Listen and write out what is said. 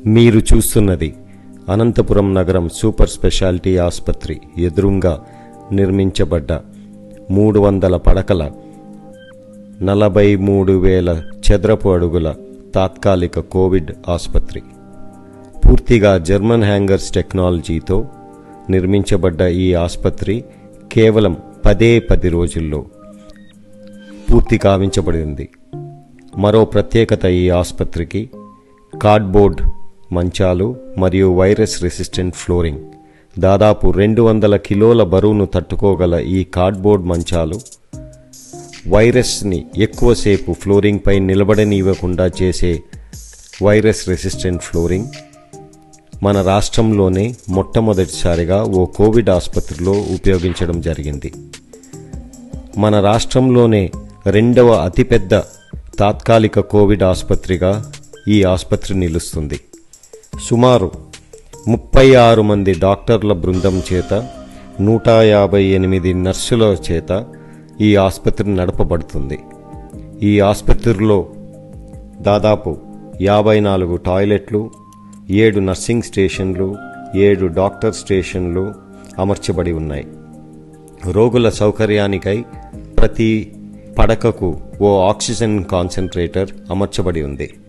మీరు చూస్తున్నది అనంతపురం నగరం సూపర్ స్పెషాలిటీ ఆసుపత్రి ఎదురుంగా నిర్మించబడ్డ మూడు వందల పడకల నలభై మూడు వేల చదరపు అడుగుల తాత్కాలిక కోవిడ్ ఆసుపత్రి పూర్తిగా జర్మన్ హ్యాంగర్స్ టెక్నాలజీతో నిర్మించబడ్డ ఈ ఆసుపత్రి కేవలం పదే పది రోజుల్లో పూర్తి కావించబడింది మరో ప్రత్యేకత ఈ ఆసుపత్రికి కార్డ్బోర్డ్ మంచాలు మరియు వైరస్ రెసిస్టెంట్ ఫ్లోరింగ్ దాదాపు రెండు వందల కిలోల బరువును తట్టుకోగల ఈ కార్డ్బోర్డ్ మంచాలు వైరస్ని ఎక్కువసేపు ఫ్లోరింగ్పై నిలబడనివ్వకుండా చేసే వైరస్ రెసిస్టెంట్ ఫ్లోరింగ్ మన రాష్ట్రంలోనే మొట్టమొదటిసారిగా ఓ కోవిడ్ ఆసుపత్రిలో ఉపయోగించడం జరిగింది మన రాష్ట్రంలోనే రెండవ అతిపెద్ద తాత్కాలిక కోవిడ్ ఆసుపత్రిగా ఈ ఆసుపత్రి నిలుస్తుంది సుమారు ముప్పై ఆరు మంది డాక్టర్ల బృందం చేత నూట యాభై ఎనిమిది నర్సుల చేత ఈ ఆసుపత్రి నడపబడుతుంది ఈ ఆసుపత్రిలో దాదాపు యాభై నాలుగు టాయిలెట్లు ఏడు నర్సింగ్ స్టేషన్లు ఏడు డాక్టర్ స్టేషన్లు అమర్చబడి ఉన్నాయి రోగుల సౌకర్యానికై ప్రతి పడకకు ఓ ఆక్సిజన్ కాన్సన్ట్రేటర్ అమర్చబడి ఉంది